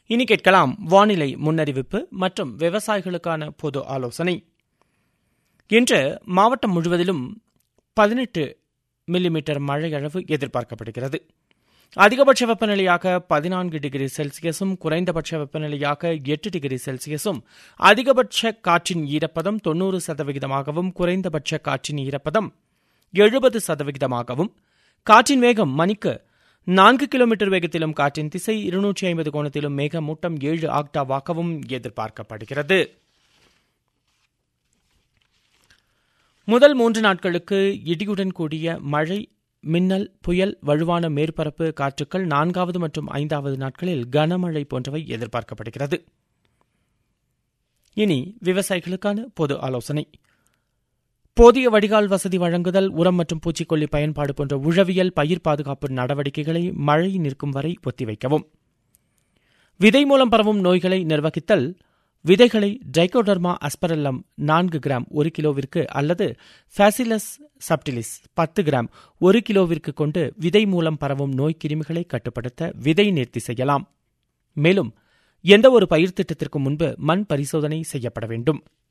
இனி கேட்கலாம் வானிலை முன்னறிவிப்பு மற்றும் விவசாயிகளுக்கான பொது ஆலோசனை இன்று மாவட்டம் முழுவதிலும் பதினெட்டு மில்லிமீட்டர் மழை அளவு எதிர்பார்க்கப்படுகிறது அதிகபட்ச வெப்பநிலையாக பதினான்கு டிகிரி செல்சியஸும் குறைந்தபட்ச வெப்பநிலையாக எட்டு டிகிரி செல்சியஸும் அதிகபட்ச காற்றின் ஈரப்பதம் தொன்னூறு சதவிகிதமாகவும் குறைந்தபட்ச காற்றின் ஈரப்பதம் எழுபது சதவிகிதமாகவும் காற்றின் வேகம் மணிக்கு நான்கு கிலோமீட்டர் வேகத்திலும் காற்றின் திசை இருநூற்றி ஐம்பது கோணத்திலும் மேகமூட்டம் ஏழு ஆக்டாவாகவும் எதிர்பார்க்கப்படுகிறது முதல் மூன்று நாட்களுக்கு இடியுடன் கூடிய மழை மின்னல் புயல் வலுவான மேற்பரப்பு காற்றுக்கள் நான்காவது மற்றும் ஐந்தாவது நாட்களில் கனமழை போன்றவை எதிர்பார்க்கப்படுகிறது இனி விவசாயிகளுக்கான பொது ஆலோசனை போதிய வடிகால் வசதி வழங்குதல் உரம் மற்றும் பூச்சிக்கொல்லி பயன்பாடு போன்ற உழவியல் பயிர் பாதுகாப்பு நடவடிக்கைகளை மழை நிற்கும் வரை ஒத்திவைக்கவும் விதை மூலம் பரவும் நோய்களை நிர்வகித்தல் விதைகளை டைகோடர்மா அஸ்பரல்லம் நான்கு கிராம் ஒரு கிலோவிற்கு அல்லது ஃபேசிலஸ் சப்டிலிஸ் பத்து கிராம் ஒரு கிலோவிற்கு கொண்டு விதை மூலம் பரவும் நோய் கிருமிகளை கட்டுப்படுத்த விதை நேர்த்தி செய்யலாம் மேலும் எந்த ஒரு பயிர் திட்டத்திற்கு முன்பு மண் பரிசோதனை செய்யப்பட வேண்டும்